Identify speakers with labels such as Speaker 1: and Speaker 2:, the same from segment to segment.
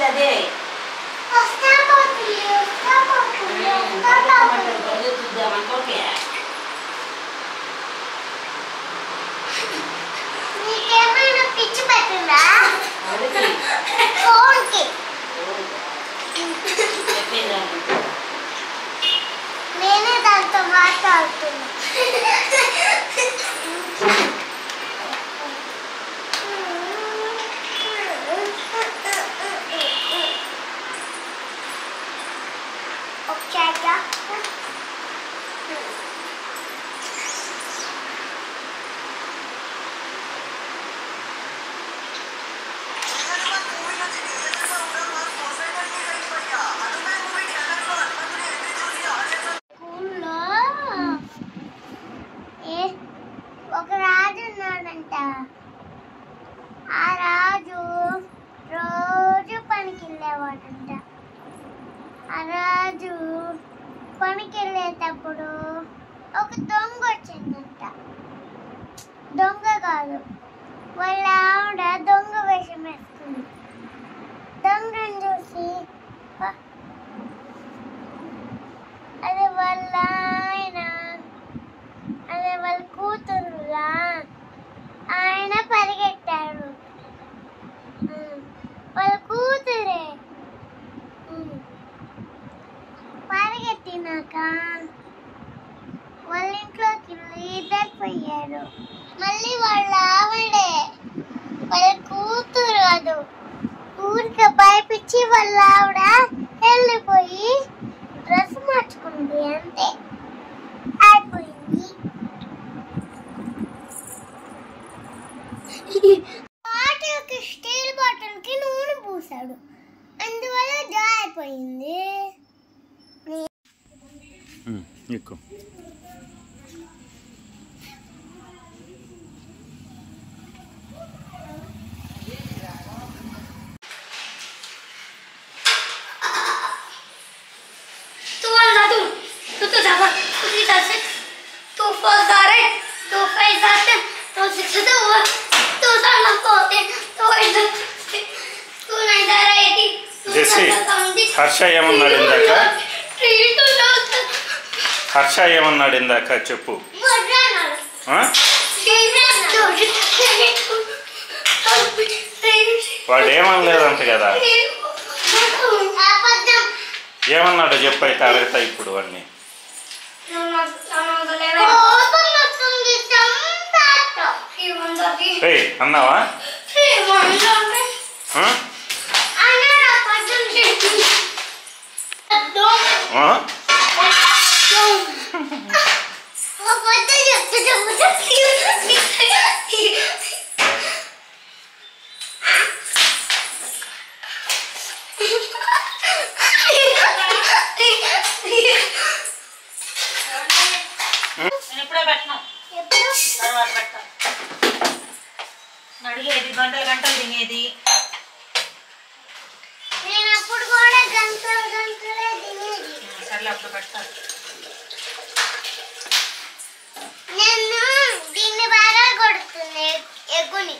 Speaker 1: అదే
Speaker 2: వస్తా పోతుంది వస్తా పోతుంది వస్తా పోతుంది
Speaker 1: చూద్దామంటే ఓకే
Speaker 2: నీకేమైనా పిచ్చి పట్టిందా
Speaker 1: అడిగి
Speaker 2: ఫోన్కి
Speaker 1: చెప్పేదాన్ని
Speaker 2: నేనే దాంతో మాట్లాడుతున్నా వచ్చాక స్కూల్లో ఏ ఒక రాజు ఉన్నాడంట ఆ రాజు రోజు పనికి వెళ్ళేవాడంట ఆ రాజు పనికి వెళ్ళేటప్పుడు ఒక దొంగ వచ్చిందంట దొంగ కాదు వాళ్ళ ఆవిడ దొంగ వేషం వేసుకుంది దొంగను చూసి "ఆ, అదే వాళ్ళ ఆయన అదే వాళ్ళ కూతురుగా ఆయన పరిగెట్టాడు ఉమ్, వాళ్ళ కూతురే ఉమ్. పరిగెత్తినాక వాళ్ళ ఇంట్లోకి ఇద్దరు పోయారు మళ్ళీ వాళ్ళ ఆవిడే వాళ్ళ కూతురు కాదు ఊరికి భయపించి వాళ్ళ ఆవిడ వెళ్ళిపోయి డ్రెస్ మార్చుకుంది అంతే అయిపోయింది బాటిల్కి స్టీల్ బాటిల్కి నూనె పూసాడు అందువల్ల జారిపోయింది
Speaker 3: ఎక్కువ
Speaker 2: Tu anda tu, tu tu dava, tu ti da se, tu fo dare, tu fai zate, tu si se tu, tu sa na kote, tu id, tu na dare edi, tu
Speaker 3: Jessie, Harsha ఏమన్నాడు ఇందాక?
Speaker 2: tu na
Speaker 3: Harsha ఏమన్నాడు ఇందాక చెప్పు ఆ? వాడు ఏమనలేదంట కదా
Speaker 2: అబద్ధం
Speaker 3: ఏమన్నాడో చెప్పు అయితే అడుగుతా ఇప్పుడు అన్ని
Speaker 2: కోపం వస్తుంది చంపేస్తా.
Speaker 3: ఏయ్ అన్నావా ఆ?
Speaker 2: అన్నా నా పద్యం చెప్పు. అద్దం.
Speaker 3: ఆ?
Speaker 2: అద్దం. ఆ పద్యం చెప్తే చెప్తే.
Speaker 1: నేను ఇప్పుడే పెట్టను
Speaker 2: ఎప్పుడు
Speaker 1: తర్వాత పెడతా అడిగేది గంటలు గంటలు తినేది
Speaker 2: నేను అప్పుడు కూడా గంటలు గంటలే తినేది
Speaker 1: సర్లే అప్పుడు పెడతాను
Speaker 2: నేను దీన్ని బాగా కొడుతుంది ఎగ్గుని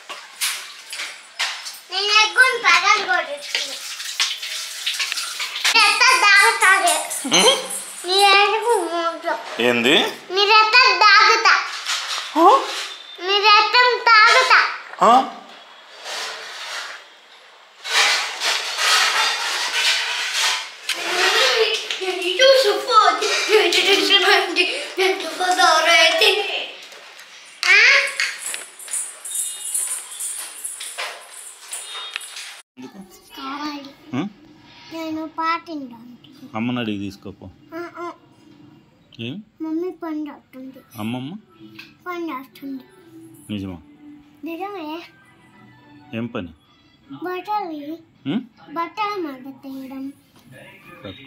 Speaker 2: నేను ఎగ్గుని బాగా కొడుతుంది ఎంత దాగుతాది నీ ఎరుగు మూడు
Speaker 3: ఏంది
Speaker 2: నీ రక్తం దాగుతా నీ రక్తం తాగుతా
Speaker 3: ఆ? ఎందుకు?
Speaker 2: కావాలి
Speaker 3: ఆ?
Speaker 2: నేను పాటిండానికి
Speaker 3: అమ్మని అడిగి తీసుకోపో ఏం
Speaker 2: మమ్మీ పని వస్తుంది
Speaker 3: అమ్మమ్మ
Speaker 2: పని వస్తుంది
Speaker 3: నిజమా
Speaker 2: నిజమే
Speaker 3: ఏం పని
Speaker 2: బట్టలు
Speaker 3: ఉం?
Speaker 2: బట్టలు మడత తీయడం
Speaker 3: సరే.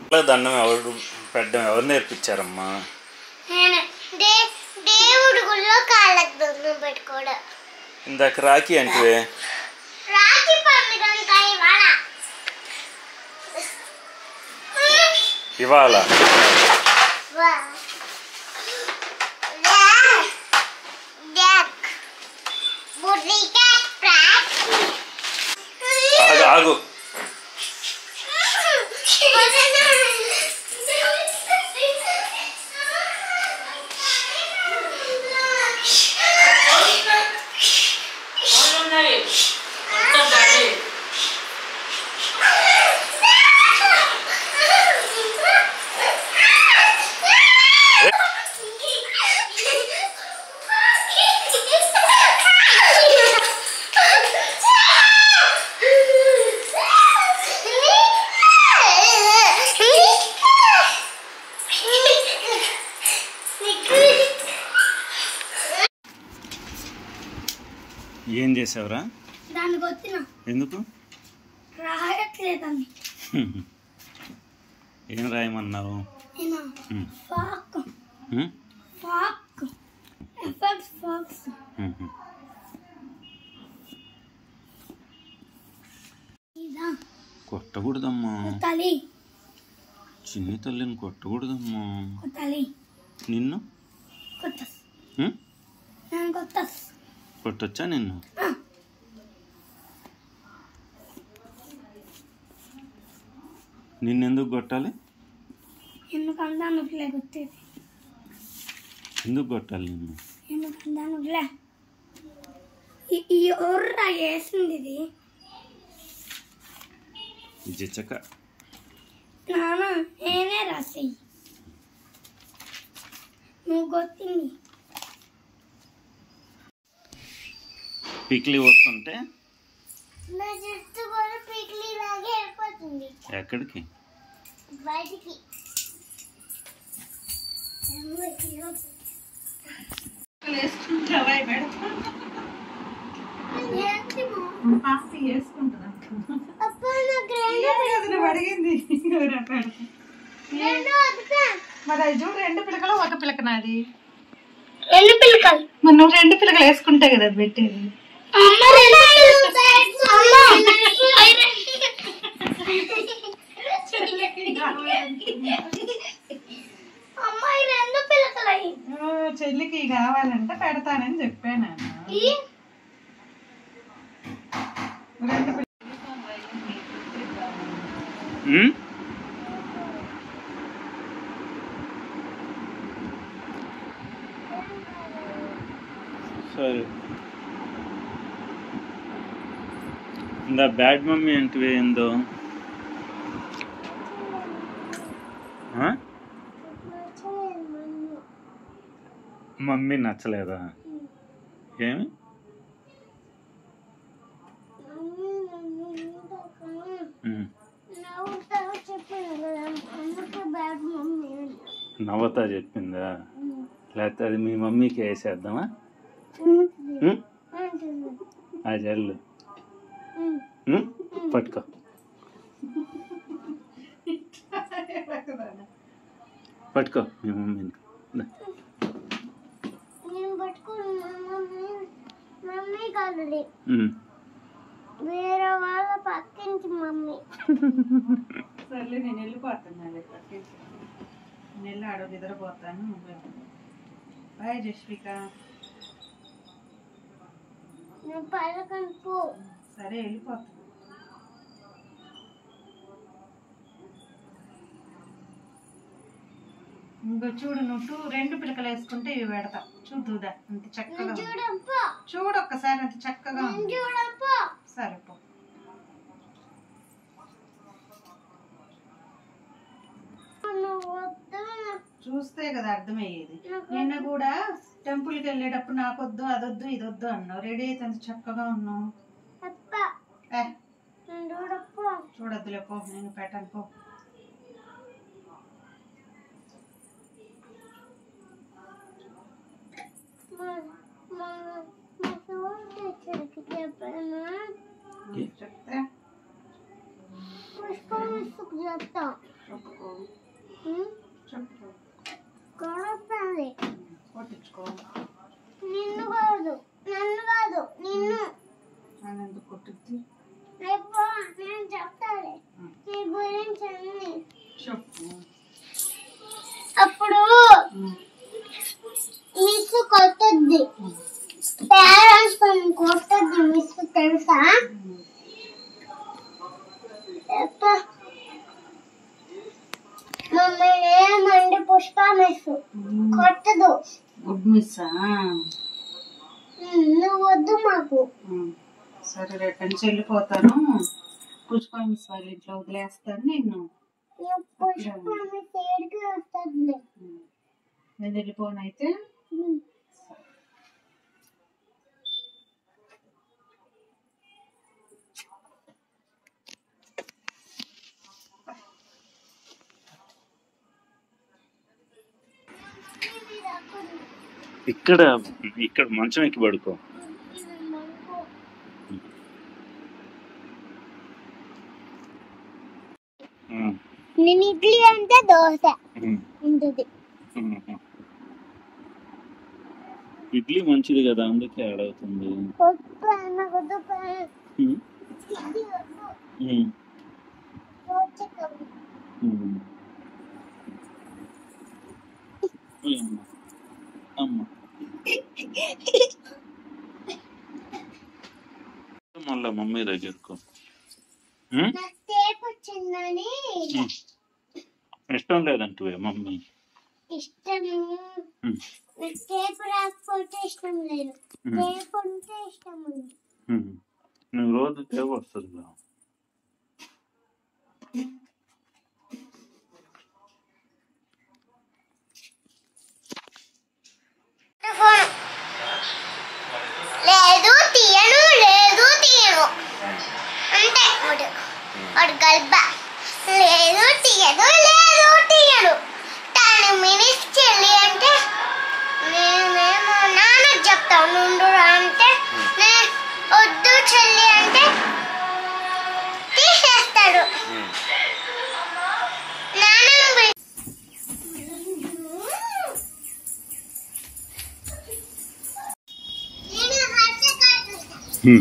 Speaker 3: దండం ఎవరు పెట్టడం ఎవరు నేర్పించారమ్మా
Speaker 2: నేనే దే దేవుడు గుళ్ళో కాళ్ళకు దండం పెట్టుకోవడం
Speaker 3: ఇందాక రాఖీ అంటే
Speaker 2: రాఖీ పండుగ ఇంకా ఇవాళ
Speaker 3: ఇవాళ
Speaker 2: వా. దా- దాక్. బుర్రికా ప్రాక్టీ.
Speaker 3: ఆగు ఆగు
Speaker 1: వాళ్ళు ఉన్నాయి మొత్తం డాడీ
Speaker 3: ఏం చేసావురా
Speaker 2: దానికి వచ్చిన
Speaker 3: ఎందుకు
Speaker 2: రాయట్లేదని
Speaker 3: ఏం రాయమన్నావు
Speaker 2: నేను
Speaker 3: హ్మ్.
Speaker 2: ఫాక్
Speaker 3: హ్మ్?
Speaker 2: ఫాక్ ఎఫర్ట్ ఫాక్స్
Speaker 3: హ్మ్, హ్మ్.
Speaker 2: ఇదా
Speaker 3: కొట్టకూడదమ్మా
Speaker 2: తలి
Speaker 3: చిన్ని తల్లిని కొట్టకూడదమ్మా
Speaker 2: తలి
Speaker 3: నిన్ను
Speaker 2: కొత్తస్
Speaker 3: హ్మ్?
Speaker 2: నేను కొత్తస్
Speaker 3: కొట్టొచ్చా నిన్ను నిన్నెందుకు కొట్టాలి
Speaker 2: ఎందుకంటే నువ్వులే కొట్టేది
Speaker 3: ఎందుకు కొట్టాలి నిన్ను
Speaker 2: ఎందుకంటే నువ్వులే ఈ ఎవర్రా వేసింది ఇది
Speaker 3: జిచ్చక
Speaker 2: నాన్న నేనే రాసి నువ్వు కొట్టింది
Speaker 3: పిక్లీ వస్తుంటే
Speaker 2: నా జుట్టు కూడా పిక్లీ లాగే అయిపోతుంది
Speaker 3: ఎక్కడికి
Speaker 2: బయటికి
Speaker 1: వేసుకుంటావా
Speaker 2: ఏంటి మా?
Speaker 1: పాస్తి వేసుకుంటున్నా
Speaker 2: అబ్బా, నాకు రెండు
Speaker 1: నువ్వు అడిగింది
Speaker 2: రెండు వద్దుకా.
Speaker 1: మరి అది చూడు రెండు పిలకలు ఒక పిలక నాది
Speaker 2: రెండు పిలకలు
Speaker 1: మరి నువ్వు రెండు పిలకలు వేసుకుంటే కదా అది పెట్టేది
Speaker 2: అమ్మ రెండు పిలకలు. అమ్మ, అవి అమ్మ, ఈ రెండు పిలకలు అయ్యి.
Speaker 1: ఓ, చెల్లికి కావాలంటే పెడతానని చెప్పాను
Speaker 2: ఈ
Speaker 1: రెండు పిలకలు
Speaker 3: హ్మ్? సరే ఇందా బ్యాడ్ మమ్మీ అంటే ఏందో ఆ? మమ్మీ నచ్చలేదా ఏమి ఉమ్. నవ్వతా చెప్పిందా లేకపోతే అది మీ మమ్మీకి వేసేద్దామా ఉమ్? ఆ జల్లు ఉమ్? పట్టుకో పట్టుకో మీ మమ్మీని దా.
Speaker 2: నేను పట్టుకుని మమ్మీ మమ్మీ కాదు
Speaker 3: ఉమ్.
Speaker 2: వేరే వాళ్ళ పక్కించి మమ్మీ
Speaker 1: సర్లే నేను వెళ్ళిపోతున్నాను పట్టించి నేను వెళ్ళి ఆడ నిద్రపోతాను బాయ్ జస్విక
Speaker 2: నేను పలకను పో
Speaker 1: సరే వెళ్ళిపోతాను ఇంకో చూడు నువ్వు టూ రెండు పిలకలు వేసుకుంటే ఇవి పెడతా చూద్దుదా అంత చక్కగా ఉంది.
Speaker 2: చూడప్పో
Speaker 1: చూడు ఒక్కసారి అంత చక్కగా ఉంది
Speaker 2: చూడప్పో
Speaker 1: సరే పో
Speaker 2: నువ్వు వద్దు
Speaker 1: చూస్తే కదా అర్థమయ్యేది నిన్న కూడా టెంపుల్కి వెళ్ళేటప్పుడు నాకొద్దు అదొద్దు ఇదొద్దు అన్నావు రెడీ అయితే అంత చక్కగా ఉన్నావు
Speaker 2: అప్ప
Speaker 1: ఏ
Speaker 2: నేను చూడప్పో
Speaker 1: చూడొద్దులే పో నేను పెట్టను పో
Speaker 2: మా మా మా ఫోన్ తెచ్చరికి చెప్పాను
Speaker 1: చెప్తే
Speaker 2: పుష్పం ఇసుకు చెప్తాం
Speaker 1: చెప్పుకో
Speaker 2: ఉమ్,
Speaker 1: చెప్పు
Speaker 2: కొడుతుంది
Speaker 1: కొట్టించుకో
Speaker 2: నిన్ను కాదు నన్ను కాదు నిన్ను
Speaker 1: నన్ను ఎందుకు కొట్టుద్ది
Speaker 2: రేపు నేను చెప్తాలే నీ గురించి అన్ని
Speaker 1: చెప్పు
Speaker 2: అప్పుడు మిస్ కొట్టద్ది పేరెంట్స్ కొన్ని కొట్టద్ది మిస్ తెలుసా చెప్ప మమ్మల్ని ఏమండి పుష్ప మిస్ కొట్టదు
Speaker 1: గుడ్ మిస్సా
Speaker 2: ఉమ్, నువ్వు వద్దు మాకు
Speaker 1: సరే రేపు నుంచి వెళ్ళిపోతాను పుష్ప మిస్ వాళ్ళ ఇంట్లో వదిలేస్తాను నిన్ను
Speaker 2: నువ్వు పుష్ప మిస్ ఏడికి వస్తుంది
Speaker 1: నేను వెళ్ళిపోను అయితే
Speaker 3: ఇక్కడ ఇక్కడ మంచం ఎక్కి పడుకో ఉమ్,
Speaker 2: నేను ఇడ్లీ అంటే దోశ
Speaker 3: ఉమ్,
Speaker 2: ఉంటుంది
Speaker 3: ఉమ్. ఇడ్లీ మంచిది కదా అందుకే ఆడవుతుంది
Speaker 2: కొట్టు నాకు వద్దు
Speaker 3: ఉమ్,
Speaker 2: ఇడ్లీ వద్దు
Speaker 3: ఉమ్,
Speaker 2: దోశ కమ్మి
Speaker 3: ఉమ్. ఉమ్. అమ్మ మళ్ళా మమ్మీ దగ్గరకు ఉమ్?
Speaker 2: నాకు టేప్ వచ్చిందని
Speaker 3: ఉమ్. ఇష్టం లేదంటువే మమ్మీ
Speaker 2: ఇష్టం
Speaker 3: ఉమ్,
Speaker 2: నాకు టేప్ రాకపోతే ఇష్టం లేదు
Speaker 3: ఉమ్,
Speaker 2: టేప్ ఉంటే ఇష్టం ఉంది
Speaker 3: ఉమ్. నువ్వు రోజు తేవ వస్తుంది కదా
Speaker 2: లేదు తీయను లేదు తీయను అంటే వాడు వాడు గల్బ లేదు తీయను లేదు తీయను టెన్ మినిట్స్ చెల్లి అంటే నేనేమో నాన్నకు చెప్తాను నుండు అంటే నే వద్దు చెల్లి అంటే తీసేస్తాడు నాన్న నేను హర్ష కాటుతా
Speaker 3: ఉమ్.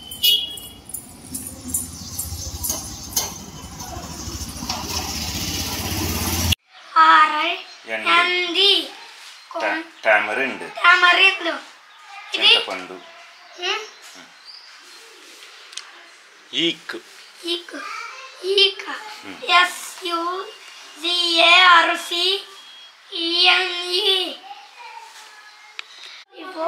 Speaker 2: ఆరై
Speaker 3: ఎండి.
Speaker 2: ఎంది
Speaker 3: టా- టామరిండ్
Speaker 2: టామరిండ్ ఇది
Speaker 3: చింతపండు
Speaker 2: హ్మ్,
Speaker 3: ఈక్
Speaker 2: ఈక్ ఈక S U G A R C E N E ఇవో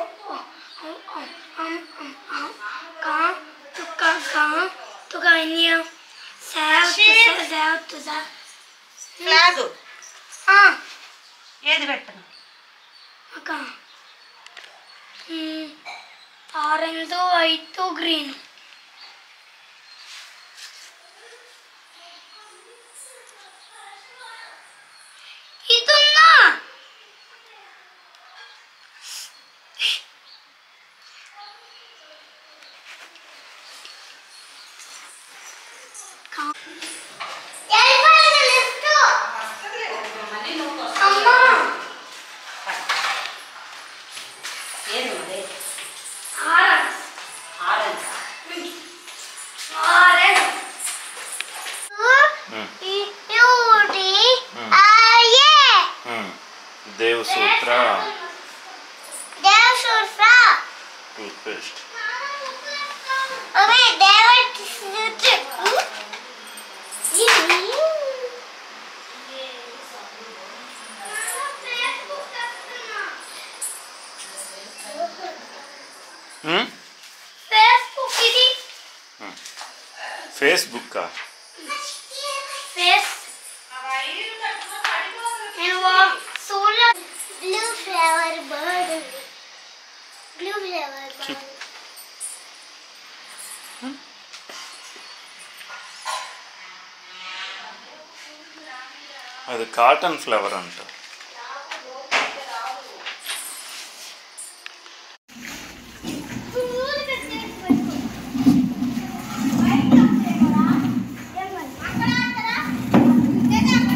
Speaker 2: కా తుక కా తుక ఇన్య సేవ్ తుస సేవ్ తుస
Speaker 1: ఫ్లాగ్
Speaker 2: ఆ
Speaker 1: ఏది పెట్టను
Speaker 2: అక్క ఆరెంజ్ వైట్ గ్రీన్ ఇదున్నా అమ్మా ఆరెంజ్ ఆరెంజ్
Speaker 3: ఉమ్,
Speaker 2: యూడి
Speaker 3: Hmm.
Speaker 2: ఆయే
Speaker 3: ఉమ్. దేవ్ సూత్ర
Speaker 2: దేవసూత్ర
Speaker 3: టూత్పేస్ట్
Speaker 2: అవి దేవసూత్ర ఫేస్బుక్ ఇది
Speaker 3: ఫేస్బుక్
Speaker 2: ఫేస్ నేను సోలా blue flower bird blue flower bird
Speaker 3: అది కాటన్ ఫ్లవర్ అంట
Speaker 2: అక్కడ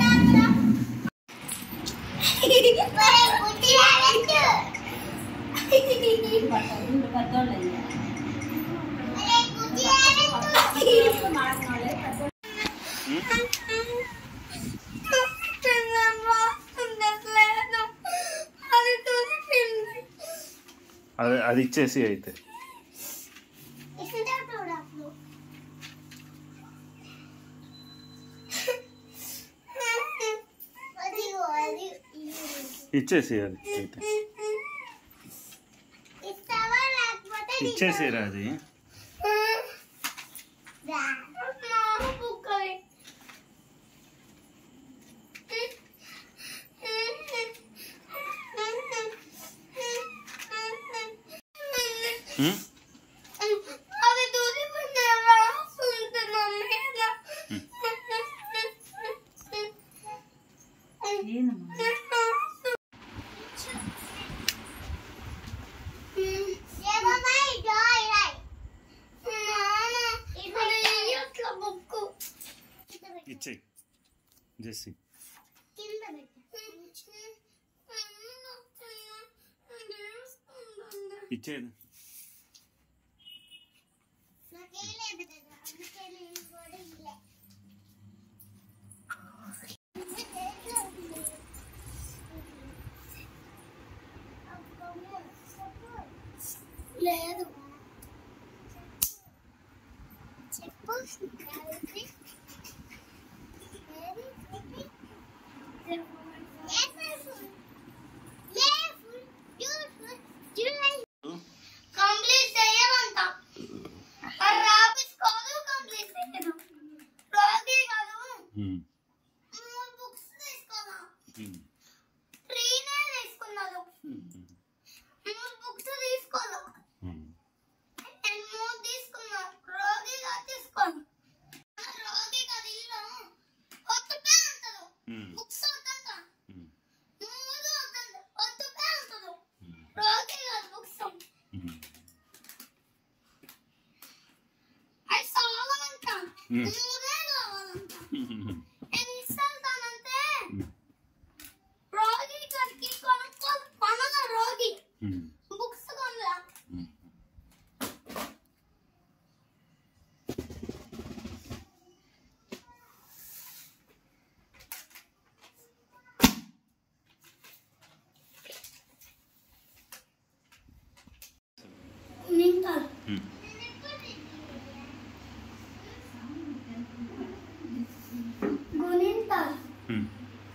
Speaker 3: అది ఇచ్చేసి అయితే
Speaker 2: ఇస్తుంటే చూడప్పుడు అది అది
Speaker 3: ఇచ్చేసి అది అయితే
Speaker 2: ఇస్తావా లేకపోతే
Speaker 3: ఇచ్చేసి అది
Speaker 2: బుక్కవి
Speaker 3: ఉమ్?
Speaker 2: అది దూరిపోయినా ఉంటున్నాం మీద
Speaker 1: ఏందమ్మా
Speaker 2: ఏ బాబాయ్ జాయ్ రాయ్ ఇది ఎట్లా బుక్కు
Speaker 3: ఇచ్చేయి జెస్సి
Speaker 2: కింద పెట్టు
Speaker 3: ఇచ్చేది
Speaker 2: నాకేం లేదు కదా అందుకే నేను కూడా ఇల్లే లేదు చెప్పు కంప్లీట్ చేయమంట రాపించుకోదు కంప్లీట్ చేయను రోజే కాదు
Speaker 3: ఉమ్.
Speaker 2: మూడు బుక్స్ తీసుకోదా
Speaker 3: ఉమ్.
Speaker 2: ట్రీనే తీసుకున్నాను
Speaker 3: ఉమ్.
Speaker 2: మూడు బుక్స్ తీసుకోదా
Speaker 3: ఉమ్.
Speaker 2: నేను మూడు తీసుకున్నా రోగిగా తీసుకోను రోగిగా ఇల్లు ఒత్తుపే అంటారు
Speaker 3: ఉమ్.
Speaker 2: బుక్స్ వద్దంట
Speaker 3: ఉమ్.
Speaker 2: మూడు వద్దంట ఒత్తుపే అంటారు
Speaker 3: ఉమ్.
Speaker 2: రోగిగా బుక్స్
Speaker 3: ఉమ్.
Speaker 2: అవి చాలమంట
Speaker 3: ఉమ్.
Speaker 2: మూడే కావాలంట
Speaker 3: ఉమ్.
Speaker 2: నేను ఇస్తానంటే రోగి గారికి కొనుక్కో కొనల రోగి
Speaker 3: ఉమ్.
Speaker 2: బుక్స్ కొనలా
Speaker 3: ఉమ్.
Speaker 2: నింటారు
Speaker 3: ఉమ్.
Speaker 2: గుణింటారు
Speaker 3: ఉమ్.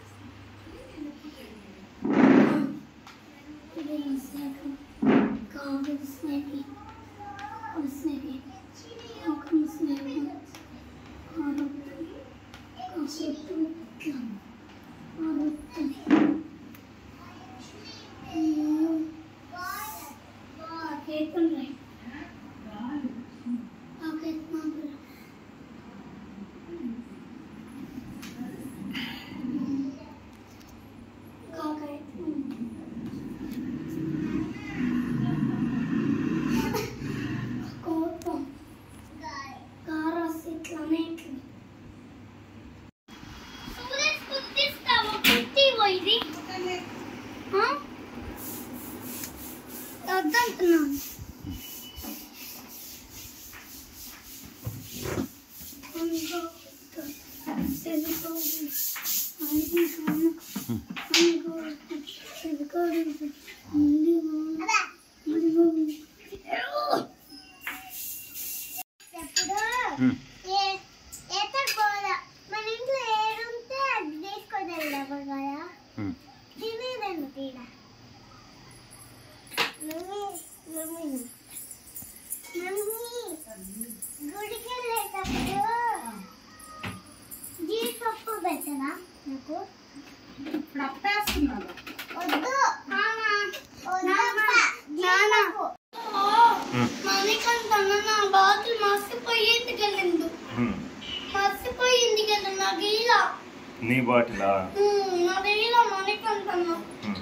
Speaker 2: కోపం కారస్ ఇట్లానే ఇట్లా సూరజ్ కుట్టిస్తావా కుట్టి పోయింది వద్దంటున్నాను
Speaker 3: ఉమ్.
Speaker 2: మన ఇంట్లో ఏడుంటే అది తీసుకొని వెళ్ళాము కదా
Speaker 3: ఉమ్.
Speaker 2: తినేదండి తీడ మమ్మీ మమ్మీ మమ్మీ గుడికి వెళ్ళేటప్పుడు జీడిపప్పు పెట్టదా నాకు
Speaker 1: ఇప్పుడు అప్పేస్తున్నాను
Speaker 2: వద్దు నాన్న
Speaker 3: ఉమ్.
Speaker 2: మణికంత నా బాతులు మర్చిపోయి ఇంటికి వెళ్ళిండు
Speaker 3: ఉమ్.
Speaker 2: మర్చిపోయి ఇంటికి వెళ్ళిండు నాకు ఇలా
Speaker 3: నీ బాటిలా
Speaker 2: నాకు ఇలా మణికంతన్నా
Speaker 3: ఉమ్.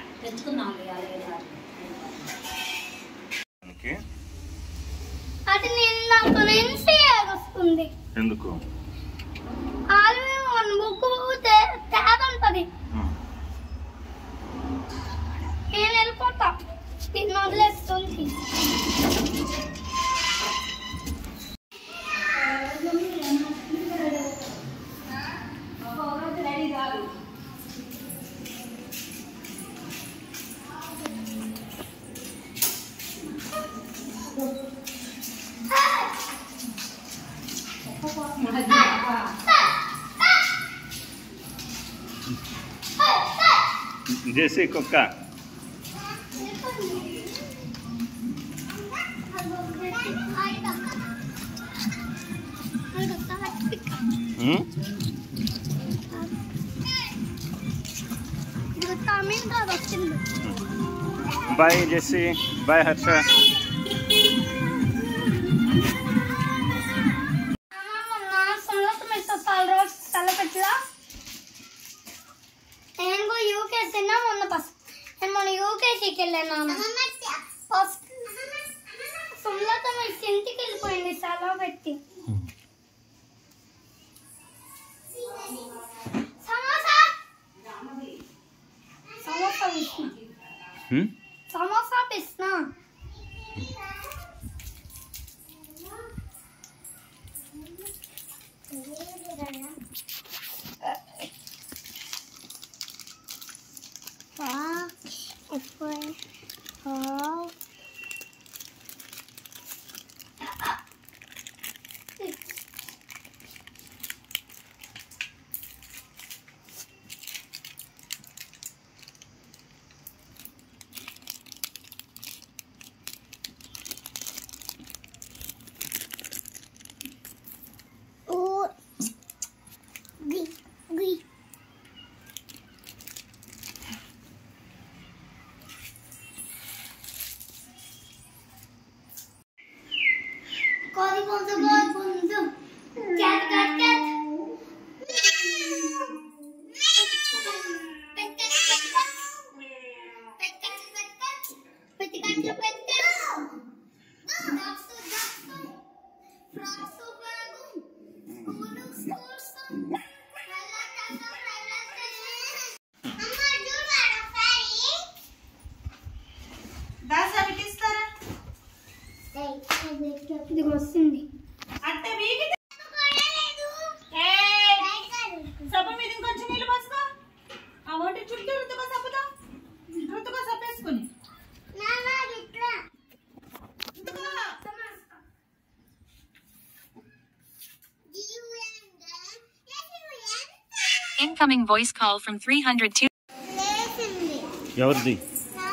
Speaker 3: ఓకే
Speaker 2: అది నేను నాకు నుంచి వస్తుంది
Speaker 3: ఎందుకు
Speaker 2: ఆల్వే వన్ బుక్ తేదంటది
Speaker 3: ఉమ్.
Speaker 2: నేను వెళ్ళిపోతా నిన్ను వదిలేస్తుంది
Speaker 3: జెస్సీ కుక్క ఉమ్?
Speaker 2: తమిళ కాదు వచ్చింది
Speaker 3: బాయ్ జెస్సీ బాయ్ హర్ష
Speaker 2: నేను కూడా యూకేసి తిన్నా మొన్న ఫస్ట్ నేను మొన్న యూకేసీకి వెళ్ళాను ఫస్ట్ సుమలత మీ ఇంటికి వెళ్ళిపోయింది సెలవు పెట్టి సమోసా సమోసా ఇస్తున్నా
Speaker 3: ఉమ్?
Speaker 2: Samosa పిస్తున్నా Foi. Oh. Oh. Gui. Gui. Código ponto gol ponto. Cat cat cat. Pet cat pet cat. Pet cat pet cat. Pet cat pet cat. Ducks to ducks to. Frogs to bagum. School schools to. Rala tata rala tata. అమ్మ చూడాలి ఒకసారి
Speaker 1: దాస విటిస్తారా
Speaker 2: ఇది వస్తుంది
Speaker 1: అట్ట వీగి సబ్బ మీద ఇంకొంచెం నీళ్ళు పోసుకో ఆ ఒంటి చుట్టూ రుద్దుకో సబ్బుతో రుద్దుకో సబ్బేసుకుని రుద్దుకో.
Speaker 4: Incoming voice call from 302.
Speaker 3: ఎవరిది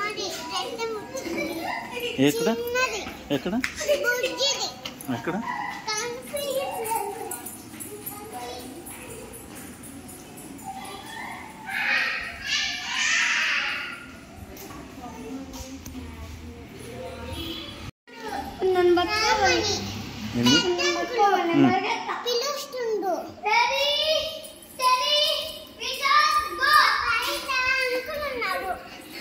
Speaker 3: ఎక్కడ ఎక్కడ ఎక్కడ
Speaker 2: నన్ను పట్టుకోవాలి
Speaker 3: ఏంది
Speaker 2: నన్ను పట్టుకోవాలి
Speaker 3: ఉమ్.
Speaker 2: పిలుస్తుండు రెడీ స్టడీ విజన్ గో పైన అనుకున్నాడు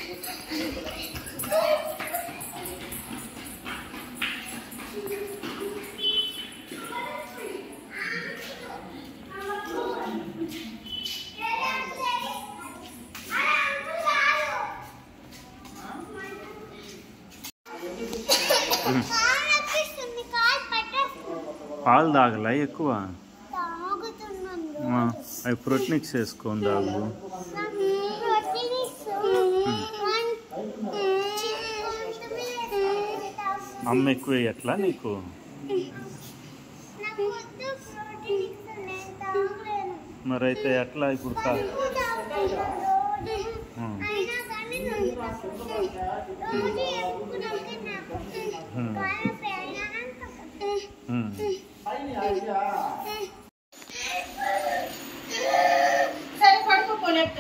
Speaker 3: పాలు తాగలా ఎక్కువ
Speaker 2: తాగుతున్నాను
Speaker 3: ఆ, అవి ప్రోటీనిక్స్ వేసుకోండి తాగు అమ్మ ఎక్కువ వేయట్లా నీకు మరి అయితే ఎట్లా ఇప్పుడు కా ఉమ్. ఉమ్.
Speaker 1: సరే పడుకో పోలేట్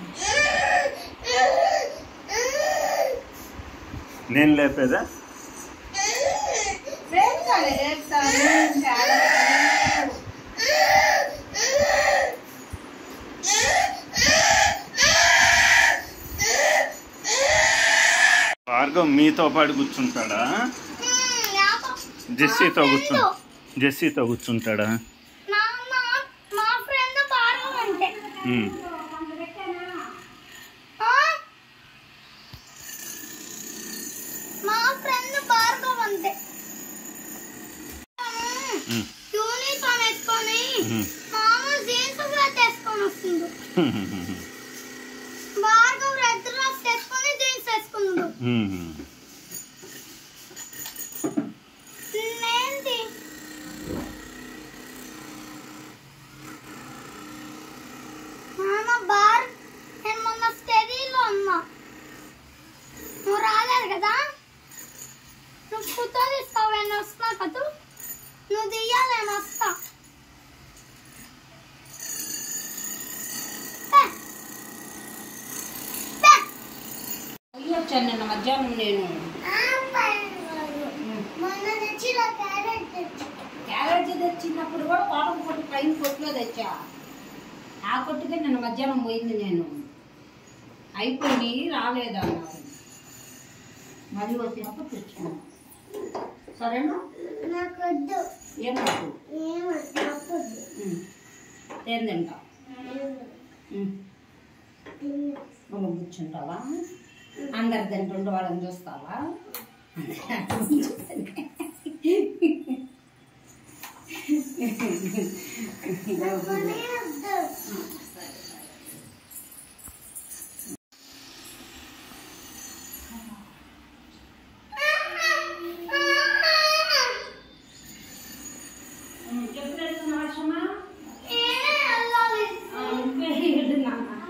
Speaker 3: నేను లేపేదా
Speaker 1: వేస్తాను వేస్తాను చాలా
Speaker 3: భార్గవ్ మీతో పాటు కూర్చుంటాడా జెస్సీతో కూర్చు జెస్సీతో కూర్చుంటాడా
Speaker 2: మా ఫ్రెండ్ భార్గవ్ అంటే
Speaker 3: ఉమ్.
Speaker 2: ఆ? మా ఫ్రెండ్ భార్గవ్ అంతే
Speaker 3: ఉమ్.
Speaker 2: యూనిఫామ్ వేసుకొని
Speaker 3: ఉమ్.
Speaker 2: మామూలు జీన్స్ షర్ట్ వేసుకొని వస్తుంది భార్గవ్ రెడ్ డ్రెస్ వేసుకొని జీన్స్ వేసుకున్నాడు
Speaker 3: ఉమ్.
Speaker 2: నేంటి
Speaker 5: తెచ్చాను నిన్న మధ్యాహ్నం నేను
Speaker 2: మొన్న తెచ్చిన క్యారెట్ తెచ్చి
Speaker 5: క్యారేజీ తెచ్చినప్పుడు కూడా కోటం కొట్టు పైన కొట్టులో తెచ్చా ఆ కొట్టుకే నిన్న మధ్యాహ్నం పోయింది నేను అయిపోయి రాలేదు అన్నారు మళ్ళీ వచ్చినప్పుడు తెచ్చాను సరేనా
Speaker 2: నాకు వద్దు
Speaker 5: ఏమవుతు
Speaker 2: ఏమొద్దు నాకు వద్దు
Speaker 5: ఏం తింటా నువ్వు కూర్చుంటావా అందరు తింటుండే వాళ్ళని చూస్తావా
Speaker 2: కొనే వద్దు
Speaker 5: ఎప్పుడు వెళ్తున్నావు వర్షమా
Speaker 2: నేనే వెళ్ళాలి
Speaker 5: నువ్వే వెళ్తున్నా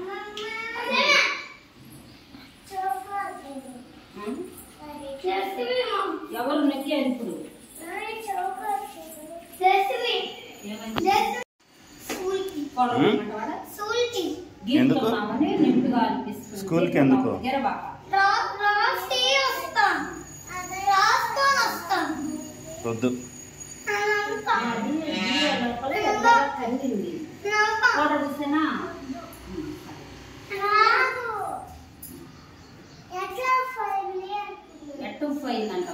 Speaker 5: ఎవరు నెక్కారు ఇప్పుడు పొడవమంటావాడా?
Speaker 3: ఎందుకు?
Speaker 5: గీస్తున్నామని నిండుగా అనిపిస్తుంది
Speaker 3: స్కూల్కి ఎందుకు?
Speaker 5: గిరబాక
Speaker 3: వద్దు
Speaker 5: అది గీయ లోపల ఎర్రగా కందింది కూర చూసినా ఎట్టు పోయిందంట